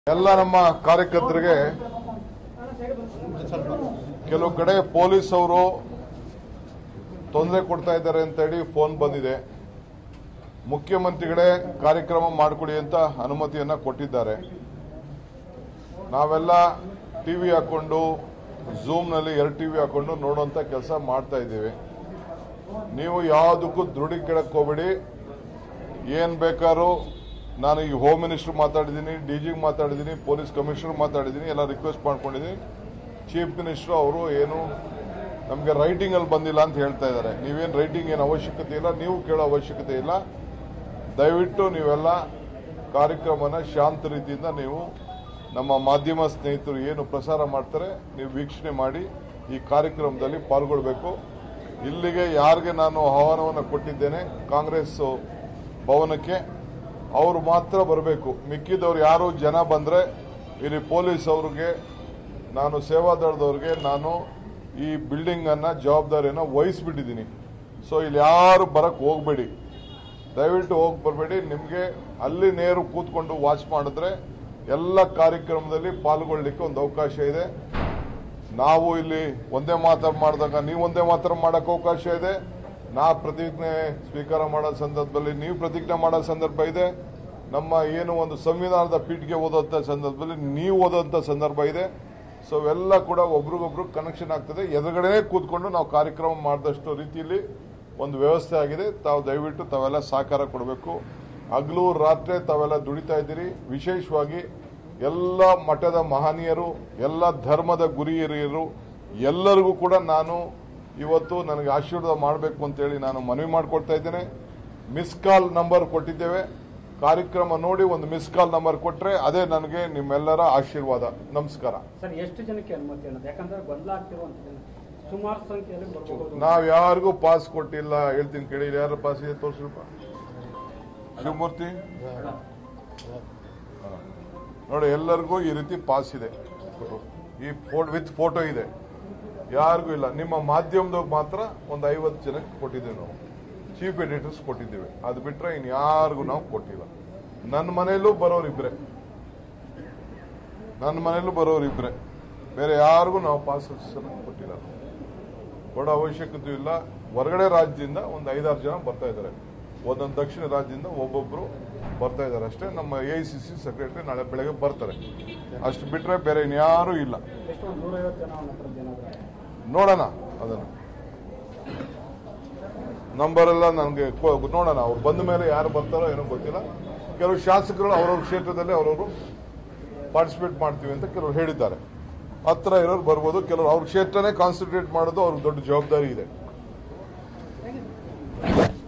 ಎಲ್ಲ ನಮ್ಮ ಕಾರ್ಯಕರ್ತರಿಗೆ ಕೆಲವು ಕಡೆ ಪೊಲೀಸ್ ಅವರು ತೊಂದರೆ ಕೊಡ್ತಾ ಇದ್ದಾರೆ ಅಂತ ಹೇಳಿ ಫೋನ್ ಬಂದಿದೆ ಮುಖ್ಯಮಂತ್ರಿಗಳೇ ಕಾರ್ಯಕ್ರಮ ಮಾಡಿಕೊಡಿ ಅಂತ ಅನುಮತಿಯನ್ನ ಕೊಟ್ಟಿದ್ದಾರೆ ನಾವೆಲ್ಲ ಟಿವಿ ಹಾಕೊಂಡು ಝೂಮ್ನಲ್ಲಿ ಎರಡು ಟಿವಿ ಹಾಕೊಂಡು ನೋಡುವಂತ ಕೆಲಸ ಮಾಡ್ತಾ ಇದ್ದೀವಿ ನೀವು ಯಾವುದಕ್ಕೂ ದೃಢೀಕರಣಕ್ಕೆ ಹೋಗ್ಬೇಡಿ ಏನ್ ಬೇಕಾದ್ರೂ ನಾನು ಈ ಹೋಮ್ ಮಿನಿಸ್ಟರ್ ಮಾತಾಡಿದ್ದೀನಿ ಡಿಜಿ ಮಾತಾಡಿದ್ದೀನಿ ಪೊಲೀಸ್ ಕಮಿಷನರ್ ಮಾತಾಡಿದ್ದೀನಿ ಎಲ್ಲ ರಿಕ್ವೆಸ್ಟ್ ಮಾಡ್ಕೊಂಡಿದ್ದೀನಿ ಚೀಫ್ ಮಿನಿಸ್ಟರ್ ಅವರು ಏನು ನಮಗೆ ರೈಟಿಂಗ್ ಅಲ್ಲಿ ಬಂದಿಲ್ಲ ಅಂತ ಹೇಳ್ತಾ ಇದ್ದಾರೆ ನೀವೇನು ರೈಟಿಂಗ್ ಏನು ಅವಶ್ಯಕತೆ ಇಲ್ಲ ನೀವು ಕೇಳೋ ಅವಶ್ಯಕತೆ ಇಲ್ಲ ದಯವಿಟ್ಟು ನೀವೆಲ್ಲ ಕಾರ್ಯಕ್ರಮನ ಶಾಂತ ರೀತಿಯಿಂದ ನೀವು ನಮ್ಮ ಮಾಧ್ಯಮ ಸ್ನೇಹಿತರು ಏನು ಪ್ರಸಾರ ಮಾಡ್ತಾರೆ ನೀವು ವೀಕ್ಷಣೆ ಮಾಡಿ ಈ ಕಾರ್ಯಕ್ರಮದಲ್ಲಿ ಪಾಲ್ಗೊಳ್ಬೇಕು ಇಲ್ಲಿಗೆ ಯಾರಿಗೆ ನಾನು ಆಹ್ವಾನವನ್ನು ಕೊಟ್ಟಿದ್ದೇನೆ ಕಾಂಗ್ರೆಸ್ ಭವನಕ್ಕೆ ಅವರು ಮಾತ್ರ ಬರಬೇಕು ಮಿಕ್ಕಿದವ್ರು ಯಾರು ಜನ ಬಂದ್ರೆ ಇಲ್ಲಿ ಪೊಲೀಸ್ ಅವ್ರಿಗೆ ನಾನು ಸೇವಾದಳದವ್ರಿಗೆ ನಾನು ಈ ಬಿಲ್ಡಿಂಗ್ ಅನ್ನ ಜವಾಬ್ದಾರಿಯನ್ನ ವಹಿಸ್ಬಿಟ್ಟಿದ್ದೀನಿ ಸೊ ಇಲ್ಲಿ ಯಾರು ಬರಕ್ ಹೋಗ್ಬೇಡಿ ದಯವಿಟ್ಟು ಹೋಗಿ ಬರಬೇಡಿ ನಿಮಗೆ ಅಲ್ಲಿ ನೇರು ಕೂತ್ಕೊಂಡು ವಾಚ್ ಮಾಡಿದ್ರೆ ಎಲ್ಲ ಕಾರ್ಯಕ್ರಮದಲ್ಲಿ ಪಾಲ್ಗೊಳ್ಳಿಕ್ಕೆ ಒಂದು ಅವಕಾಶ ಇದೆ ನಾವು ಇಲ್ಲಿ ಒಂದೇ ಮಾತಾಡ್ ಮಾಡಿದಾಗ ನೀವು ಒಂದೇ ಮಾತ್ರ ಮಾಡಕ್ ಅವಕಾಶ ಇದೆ ನಾ ಪ್ರತಿಜ್ಞೆ ಸ್ವೀಕಾರ ಮಾಡೋ ಸಂದರ್ಭದಲ್ಲಿ ನೀವು ಪ್ರತಿಜ್ಞೆ ಮಾಡೋ ಸಂದರ್ಭ ಇದೆ ನಮ್ಮ ಏನು ಒಂದು ಸಂವಿಧಾನದ ಪೀಠಿಗೆ ಓದೋಂಥ ಸಂದರ್ಭದಲ್ಲಿ ನೀವು ಓದೋಂಥ ಸಂದರ್ಭ ಇದೆ ಸೊ ಇವೆಲ್ಲ ಕೂಡ ಒಬ್ರಿಗೊಬ್ರು ಕನೆಕ್ಷನ್ ಆಗ್ತದೆ ಎದುರುಗಡೆ ಕೂತ್ಕೊಂಡು ನಾವು ಕಾರ್ಯಕ್ರಮ ಮಾಡಿದಷ್ಟು ರೀತಿಯಲ್ಲಿ ಒಂದು ವ್ಯವಸ್ಥೆ ಆಗಿದೆ ತಾವು ದಯವಿಟ್ಟು ತಾವೆಲ್ಲ ಸಹಕಾರ ಕೊಡಬೇಕು ಹಗಲು ರಾತ್ರಿ ತಾವೆಲ್ಲ ದುಡಿತಾ ಇದ್ದೀರಿ ವಿಶೇಷವಾಗಿ ಎಲ್ಲ ಮಠದ ಮಹನೀಯರು ಎಲ್ಲ ಧರ್ಮದ ಗುರಿ ಹಿರಿಯರು ಎಲ್ಲರಿಗೂ ಕೂಡ ನಾನು ಇವತ್ತು ನನಗೆ ಆಶೀರ್ವಾದ ಮಾಡಬೇಕು ಅಂತೇಳಿ ನಾನು ಮನವಿ ಮಾಡಿಕೊಡ್ತಾ ಇದ್ದೇನೆ ಮಿಸ್ ಕಾಲ್ ನಂಬರ್ ಕೊಟ್ಟಿದ್ದೇವೆ ಕಾರ್ಯಕ್ರಮ ನೋಡಿ ಒಂದು ಮಿಸ್ ಕಾಲ್ ನಂಬರ್ ಕೊಟ್ರೆ ಅದೇ ನನಗೆ ನಿಮ್ಮೆಲ್ಲರ ಆಶೀರ್ವಾದ ನಮಸ್ಕಾರ ಸರ್ ಎಷ್ಟು ಜನಕ್ಕೆ ಅನುಮತಿ ಅನ್ನೋದು ಯಾಕಂದ್ರೆ ಗೊಂದಲ ಆಗ್ತಿರುವಂತ ಜನ ಸುಮಾರು ಸಂಖ್ಯೆಯಲ್ಲಿ ಬರಬಹುದು ನಾವ್ ಯಾರಿಗೂ ಪಾಸ್ ಕೊಟ್ಟಿಲ್ಲ ಹೇಳ್ತೀನಿ ಕೇಳಿ ಯಾರ ಪಾಸ್ ಇದೆ ತೋರ್ಸ್ರಪ್ಪ ಶಿವಮೂರ್ತಿ ನೋಡಿ ಎಲ್ಲರಿಗೂ ಈ ರೀತಿ ಪಾಸ್ ಇದೆ ಈ ವಿತ್ ಫೋಟೋ ಇದೆ ಯಾರಿಗೂ ಇಲ್ಲ ನಿಮ್ಮ ಮಾಧ್ಯಮದಾಗ ಮಾತ್ರ ಒಂದು ಐವತ್ತು ಜನಕ್ಕೆ ಕೊಟ್ಟಿದ್ದೇವೆ ನಾವು ಚೀಫ್ ಎಡಿಟರ್ಸ್ ಕೊಟ್ಟಿದ್ದೇವೆ ಅದು ಬಿಟ್ರೆ ಇನ್ ಯಾರಿಗೂ ನಾವು ಕೊಟ್ಟಿಲ್ಲ ನನ್ನ ಮನೆಯಲ್ಲೂ ಬರೋರು ಇಬ್ರೆ ನನ್ನ ಮನೆಯಲ್ಲೂ ಬರೋರು ಇಬ್ರೆ ಬೇರೆ ಯಾರಿಗೂ ನಾವು ಪಾಸ್ ಕೊಟ್ಟಿಲ್ಲ ಕೊಡೋ ಅವಶ್ಯಕತೆ ಇಲ್ಲ ಹೊರಗಡೆ ರಾಜ್ಯದಿಂದ ಒಂದು ಐದಾರು ಜನ ಬರ್ತಾ ಇದ್ದಾರೆ ಒಂದೊಂದು ದಕ್ಷಿಣ ರಾಜ್ಯದಿಂದ ಒಬ್ಬೊಬ್ರು ಬರ್ತಾ ಇದ್ದಾರೆ ಅಷ್ಟೇ ನಮ್ಮ ಎ ಸಿ ಸಿ ಸೆಕ್ರೆಟರಿ ನಾಳೆ ಬೆಳಗ್ಗೆ ಬರ್ತಾರೆ ಅಷ್ಟು ಬಿಟ್ರೆ ಬೇರೆ ಇನ್ಯಾರೂ ಇಲ್ಲ ಎಷ್ಟು ಒಂದು ನೂರೈವತ್ತು ಜನ ಅವನ ಹತ್ರ ಜನ ಇದ್ದಾರೆ. ನೋಡೋಣ ಅದನ್ನು ನಂಬರ್ ಎಲ್ಲ ನನಗೆ ನೋಡೋಣ ಅವ್ರು ಬಂದ ಮೇಲೆ ಯಾರು ಬರ್ತಾರೋ ಏನೋ ಗೊತ್ತಿಲ್ಲ ಕೆಲವು ಶಾಸಕರು ಅವ್ರವ್ರ ಕ್ಷೇತ್ರದಲ್ಲಿ ಅವರವರು ಪಾರ್ಟಿಸಿಪೇಟ್ ಮಾಡ್ತೀವಿ ಅಂತ ಕೆಲವರು ಹೇಳಿದ್ದಾರೆ ಹತ್ರ ಇರೋರು ಬರ್ಬೋದು ಕೆಲವರು ಅವ್ರ ಕ್ಷೇತ್ರನೇ ಕಾನ್ಸಂಟ್ರೇಟ್ ಮಾಡೋದು ಅವ್ರಿಗೆ ದೊಡ್ಡ ಜವಾಬ್ದಾರಿ ಇದೆ